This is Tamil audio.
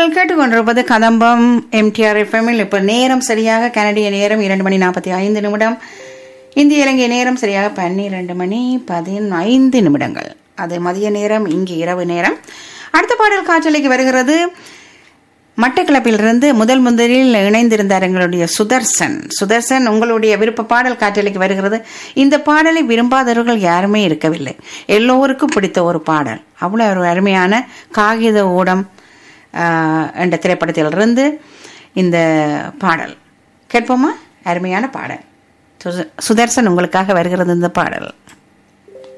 நீங்கள் கேட்டுக்கொண்டிருப்பது கதம்பம் எம்டிஆர் எஃப்எம்மில் இப்போ நேரம் சரியாக கனடிய நேரம் இரண்டு மணி நாற்பத்தி ஐந்து நிமிடம் இந்திய இலங்கை நேரம் சரியாக பன்னிரண்டு மணி பதினைந்து நிமிடங்கள் அது மதிய நேரம் இங்கே இரவு நேரம் அடுத்த பாடல் காற்றலைக்கு வருகிறது மட்டக்களப்பிலிருந்து முதல் முதலில் இணைந்திருந்தார் எங்களுடைய சுதர்சன் சுதர்சன் உங்களுடைய விருப்ப பாடல் காற்றலைக்கு வருகிறது இந்த பாடலை விரும்பாதவர்கள் யாருமே இருக்கவில்லை எல்லோருக்கும் பிடித்த ஒரு பாடல் அவ்வளோ ஒரு அருமையான காகித ஊடம் ஆஹ், என்ற திரைப்படத்திலிருந்து இந்த பாடல் கேட்போமா அருமையான பாடல் சுத- சுதர்சன் உங்களுக்காக வருகிறது இந்த பாடல்